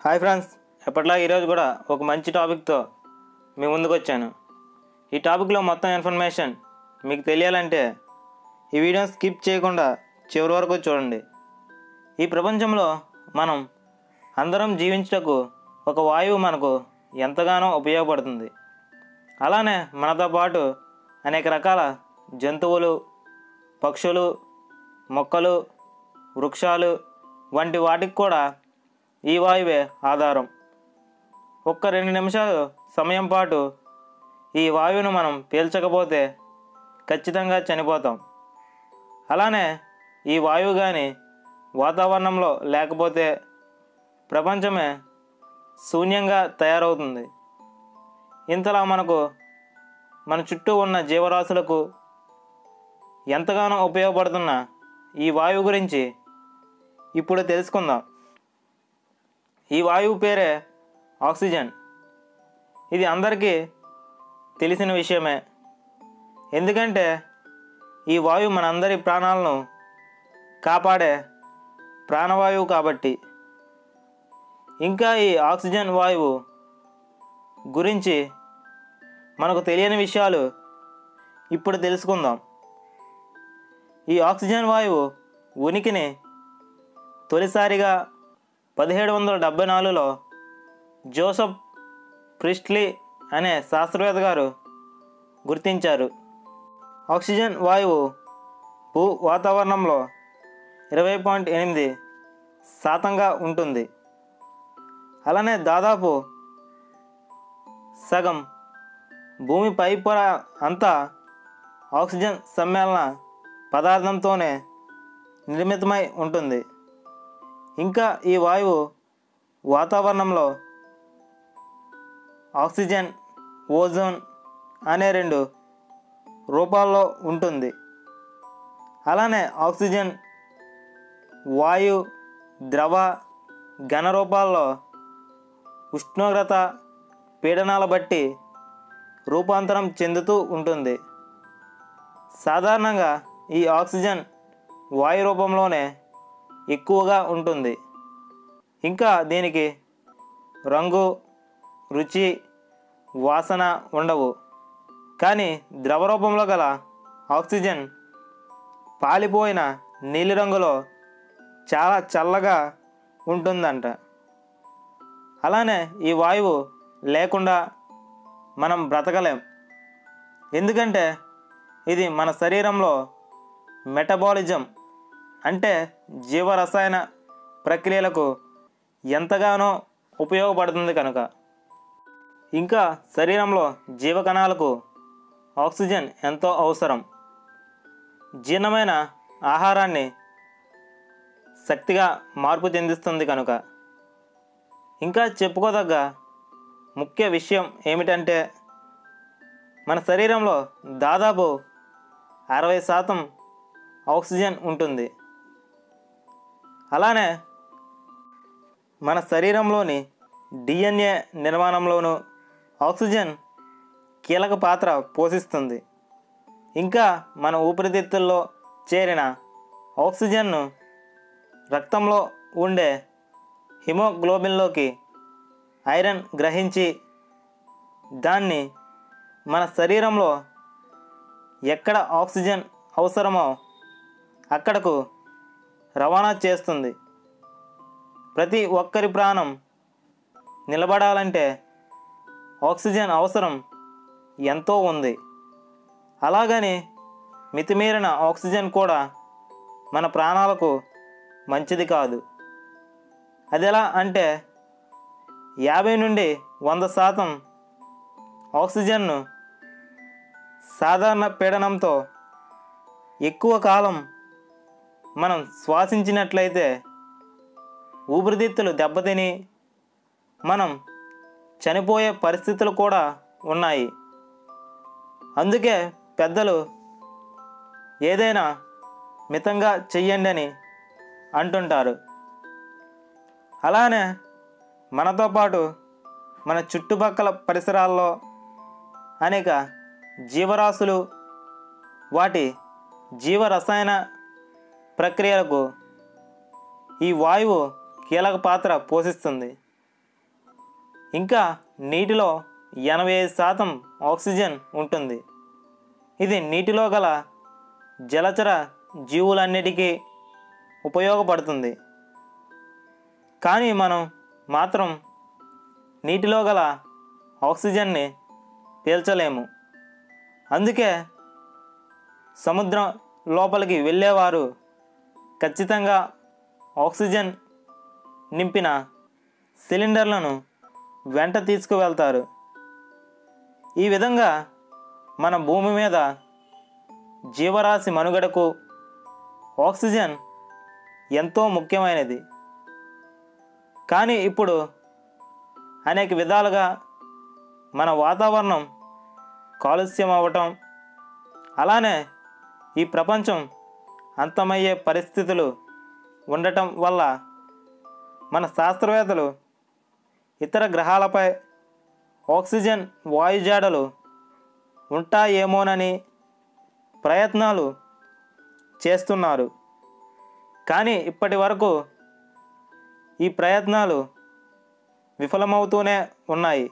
hi friends ఎప్పటిలా ఈరోజు కూడా ఒక మంచి టాపిక్తో మీ ముందుకు వచ్చాను ఈ టాపిక్లో మొత్తం ఇన్ఫర్మేషన్ మీకు తెలియాలంటే ఈ వీడియోని స్కిప్ చేయకుండా చివరి వరకు చూడండి ఈ ప్రపంచంలో మనం అందరం జీవించుటకు ఒక వాయువు మనకు ఎంతగానో ఉపయోగపడుతుంది అలానే మనతో పాటు అనేక రకాల జంతువులు పక్షులు మొక్కలు వృక్షాలు వంటి వాటికి కూడా ఈ వాయువే ఆధారం ఒక్క రెండు నిమిషాలు సమయం పాటు ఈ వాయువును మనం పీల్చకపోతే ఖచ్చితంగా చనిపోతాం అలానే ఈ వాయువు కానీ వాతావరణంలో లేకపోతే ప్రపంచమే శూన్యంగా తయారవుతుంది ఇంతలా మనకు మన చుట్టూ ఉన్న జీవరాశులకు ఎంతగానో ఉపయోగపడుతున్న ఈ వాయువు గురించి ఇప్పుడు తెలుసుకుందాం ఈ వాయువు పేరే ఆక్సిజన్ ఇది అందరికీ తెలిసిన విషయమే ఎందుకంటే ఈ వాయువు మనందరి ప్రాణాలను కాపాడే ప్రాణవాయువు కాబట్టి ఇంకా ఈ ఆక్సిజన్ వాయువు గురించి మనకు తెలియని విషయాలు ఇప్పుడు తెలుసుకుందాం ఈ ఆక్సిజన్ వాయువు ఉనికిని తొలిసారిగా పదిహేడు వందల డెబ్బై నాలుగులో జోసఫ్ ప్రిస్ట్లీ అనే శాస్త్రవేత్త గారు గుర్తించారు ఆక్సిజన్ వాయువు భూ వాతావరణంలో ఇరవై పాయింట్ ఎనిమిది శాతంగా ఉంటుంది అలానే దాదాపు సగం భూమి పై పొర అంతా ఆక్సిజన్ సమ్మేళన పదార్థంతోనే నిర్మితమై ఉంటుంది ఇంకా ఈ వాయువు వాతావరణంలో ఆక్సిజన్ ఓజోన్ అనే రెండు రూపాల్లో ఉంటుంది అలానే ఆక్సిజన్ వాయు ద్రవ ఘన రూపాల్లో ఉష్ణోగ్రత పీడనాల బట్టి రూపాంతరం చెందుతూ ఉంటుంది సాధారణంగా ఈ ఆక్సిజన్ వాయు రూపంలోనే ఎక్కువగా ఉంటుంది ఇంకా దీనికి రంగు రుచి వాసన ఉండవు కానీ ద్రవ రూపంలో గల ఆక్సిజన్ పాలిపోయిన నీలిరంగులో చాలా చల్లగా ఉంటుందంట అలానే ఈ వాయువు లేకుండా మనం బ్రతకలేం ఎందుకంటే ఇది మన శరీరంలో మెటబాలిజం అంటే జీవరసాయన ప్రక్రియలకు ఎంతగానో ఉపయోగపడుతుంది కనుక ఇంకా శరీరంలో జీవకణాలకు ఆక్సిజన్ ఎంతో అవసరం జీర్ణమైన ఆహారాన్ని శక్తిగా మార్పు చెందిస్తుంది కనుక ఇంకా చెప్పుకోదగ్గ ముఖ్య విషయం ఏమిటంటే మన శరీరంలో దాదాపు అరవై శాతం ఆక్సిజన్ ఉంటుంది అలానే మన శరీరంలోని డిఎన్ఏ నిర్మాణంలోనూ ఆక్సిజన్ కీలక పాత్ర పోషిస్తుంది ఇంకా మన ఊపిరితిత్తుల్లో చేరిన ఆక్సిజన్ను రక్తంలో ఉండే హిమోగ్లోబిన్లోకి ఐరన్ గ్రహించి దాన్ని మన శరీరంలో ఎక్కడ ఆక్సిజన్ అవసరమో అక్కడకు రవాణా చేస్తుంది ప్రతి ఒక్కరి ప్రాణం నిలబడాలంటే ఆక్సిజన్ అవసరం ఎంతో ఉంది అలాగని మితిమీరిన ఆక్సిజన్ కూడా మన ప్రాణాలకు మంచిది కాదు అది ఎలా అంటే యాభై నుండి వంద శాతం ఆక్సిజన్ను సాధారణ పీడనంతో ఎక్కువ కాలం మనం శ్వాసించినట్లయితే ఊపిరితిత్తులు దెబ్బతిని మనం చనిపోయే పరిస్థితులు కూడా ఉన్నాయి అందుకే పెద్దలు ఏదైనా మితంగా చెయ్యండి అని అంటుంటారు అలానే మనతో పాటు మన చుట్టుపక్కల పరిసరాల్లో అనేక జీవరాశులు వాటి జీవరసాయన ప్రక్రియలకు ఈ వాయువు కీలక పాత్ర పోషిస్తుంది ఇంకా నీటిలో ఎనభై ఐదు శాతం ఆక్సిజన్ ఉంటుంది ఇది నీటిలో గల జలచర జీవులన్నిటికీ ఉపయోగపడుతుంది కానీ మనం మాత్రం నీటిలో గల ఆక్సిజన్ని పీల్చలేము అందుకే సముద్రం లోపలికి వెళ్ళేవారు ఖచ్చితంగా ఆక్సిజన్ నింపిన సిలిండర్లను వెంట తీసుకువెళ్తారు ఈ విధంగా మన భూమి మీద జీవరాశి మనుగడకు ఆక్సిజన్ ఎంతో ముఖ్యమైనది కానీ ఇప్పుడు అనేక విధాలుగా మన వాతావరణం కాలుష్యం అవ్వటం అలానే ఈ ప్రపంచం అంతమయ్యే పరిస్థితులు ఉండటం వల్ల మన శాస్త్రవేత్తలు ఇతర గ్రహాలపై ఆక్సిజన్ వాయుజాడలు ఉంటాయేమోనని ప్రయత్నాలు చేస్తున్నారు కానీ ఇప్పటి వరకు ఈ ప్రయత్నాలు విఫలమవుతూనే ఉన్నాయి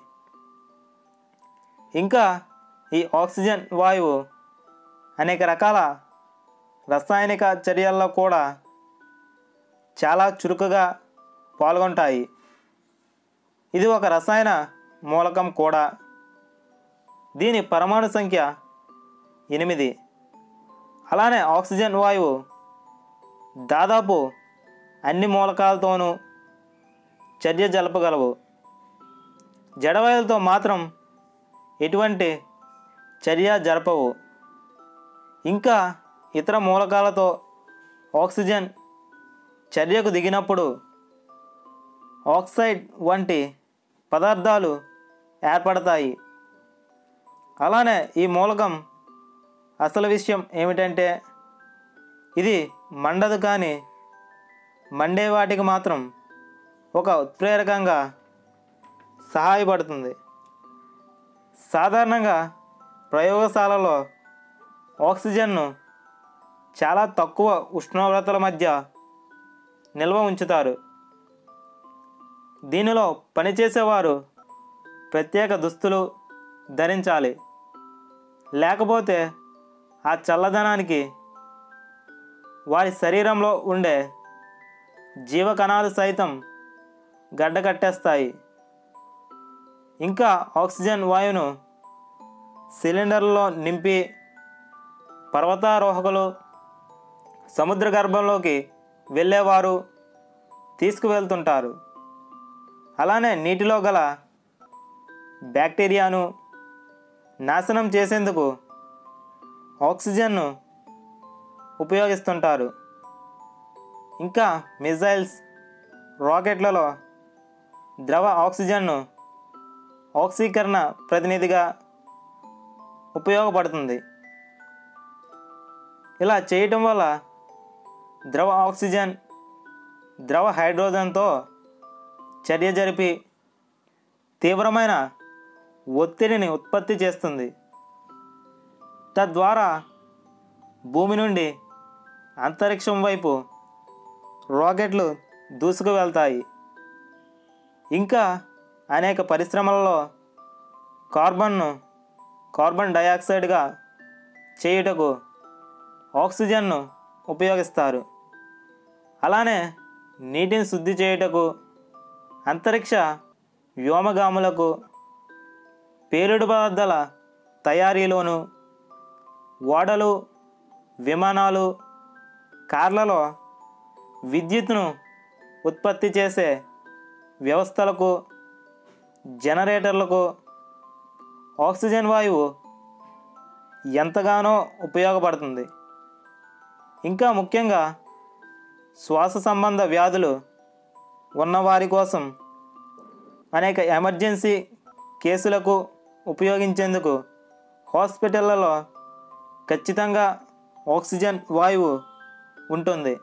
ఇంకా ఈ ఆక్సిజన్ వాయువు అనేక రకాల రసాయనిక చర్యల్లో కూడా చాలా చురుకుగా పాల్గొంటాయి ఇది ఒక రసాయన మూలకం కూడా దీని పరమాణు సంఖ్య ఎనిమిది అలానే ఆక్సిజన్ వాయువు దాదాపు అన్ని మూలకాలతోనూ చర్య జలపగలవు జడవాయులతో మాత్రం ఎటువంటి చర్య జరపవు ఇంకా ఇతర మూలకాలతో ఆక్సిజన్ చర్యకు దిగినప్పుడు ఆక్సైడ్ వంటి పదార్థాలు ఏర్పడతాయి అలానే ఈ మూలకం అసలు విషయం ఏమిటంటే ఇది మండదు కానీ మండే వాటికి మాత్రం ఒక ఉత్ప్రేరకంగా సహాయపడుతుంది సాధారణంగా ప్రయోగశాలలో ఆక్సిజన్ను చాలా తక్కువ ఉష్ణోగ్రతల మధ్య నిల్వ ఉంచుతారు దీనిలో పనిచేసేవారు ప్రత్యేక దుస్తులు ధరించాలి లేకపోతే ఆ చల్లదనానికి వారి శరీరంలో ఉండే జీవకణాలు సైతం గడ్డకట్టేస్తాయి ఇంకా ఆక్సిజన్ వాయువును సిలిండర్లో నింపి పర్వతారోహకులు సముద్ర గర్భంలోకి వెళ్ళేవారు తీసుకువెళ్తుంటారు అలానే నీటిలో గల బ్యాక్టీరియాను నాశనం చేసేందుకు ఆక్సిజన్ను ఉపయోగిస్తుంటారు ఇంకా మిజైల్స్ రాకెట్లలో ద్రవ ఆక్సిజన్ను ఆక్సీకరణ ప్రతినిధిగా ఉపయోగపడుతుంది ఇలా చేయటం వల్ల ద్రవ ఆక్సిజన్ ద్రవ హైడ్రోజన్తో చర్య జరిపి తీవ్రమైన ఒత్తిడిని ఉత్పత్తి చేస్తుంది తద్వారా భూమి నుండి అంతరిక్షం వైపు రాకెట్లు దూసుకు వెళ్తాయి ఇంకా అనేక పరిశ్రమలలో కార్బన్ను కార్బన్ డయాక్సైడ్గా చేయుటకు ఆక్సిజన్ను ఉపయోగిస్తారు అలానే నీటిని శుద్ధి చేయుటకు అంతరిక్ష వ్యోమగాములకు పేలుడు పదార్థాల తయారీలోను ఓడలు విమానాలు కార్లలో విద్యుత్తును ఉత్పత్తి చేసే వ్యవస్థలకు జనరేటర్లకు ఆక్సిజన్ వాయువు ఎంతగానో ఉపయోగపడుతుంది ఇంకా ముఖ్యంగా శ్వాస సంబంధ వ్యాధులు ఉన్నవారి కోసం అనేక ఎమర్జెన్సీ కేసులకు ఉపయోగించేందుకు హాస్పిటళ్లలో ఖచ్చితంగా ఆక్సిజన్ వాయువు ఉంటుంది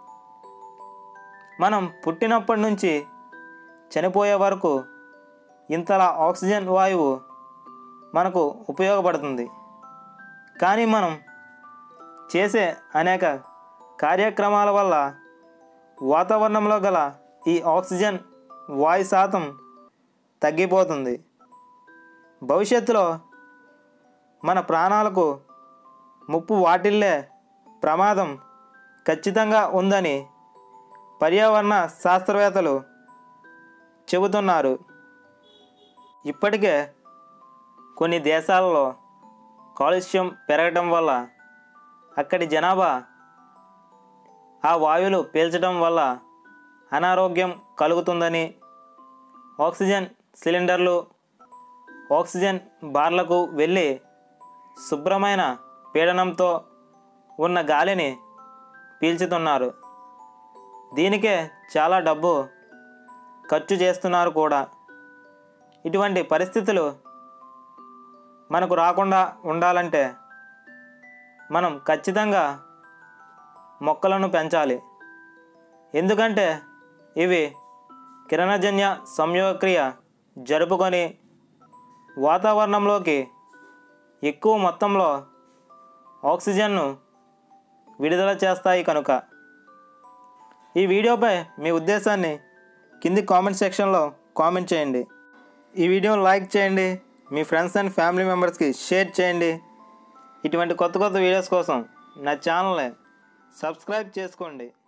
మనం పుట్టినప్పటి నుంచి చనిపోయే వరకు ఇంతలా ఆక్సిజన్ వాయువు మనకు ఉపయోగపడుతుంది కానీ మనం చేసే అనేక కార్యక్రమాల వల్ల వాతావరణంలో గల ఈ ఆక్సిజన్ వాయు శాతం తగ్గిపోతుంది భవిష్యత్తులో మన ప్రాణాలకు ముప్పు వాటిల్లే ప్రమాదం ఖచ్చితంగా ఉందని పర్యావరణ శాస్త్రవేత్తలు చెబుతున్నారు ఇప్పటికే కొన్ని దేశాలలో కాలుష్యం పెరగడం వల్ల అక్కడి జనాభా ఆ వాయువులు పీల్చడం వల్ల అనారోగ్యం కలుగుతుందని ఆక్సిజన్ సిలిండర్లు ఆక్సిజన్ బార్లకు వెళ్ళి శుభ్రమైన పీడనంతో ఉన్న గాలిని పీల్చుతున్నారు దీనికే చాలా డబ్బు ఖర్చు చేస్తున్నారు కూడా ఇటువంటి పరిస్థితులు మనకు రాకుండా ఉండాలంటే మనం ఖచ్చితంగా మొక్కలను పెంచాలి ఎందుకంటే ఇవి కిరణజన్య సంయోగక్రియ జరుపుకొని వాతావరణంలోకి ఎక్కువ మొత్తంలో ఆక్సిజన్ను విడుదల చేస్తాయి కనుక ఈ వీడియోపై మీ ఉద్దేశాన్ని కింది కామెంట్ సెక్షన్లో కామెంట్ చేయండి ఈ వీడియోని లైక్ చేయండి మీ ఫ్రెండ్స్ అండ్ ఫ్యామిలీ మెంబర్స్కి షేర్ చేయండి ఇటువంటి కొత్త కొత్త వీడియోస్ కోసం నా ఛానల్ని సబ్స్క్రైబ్ చేసుకోండి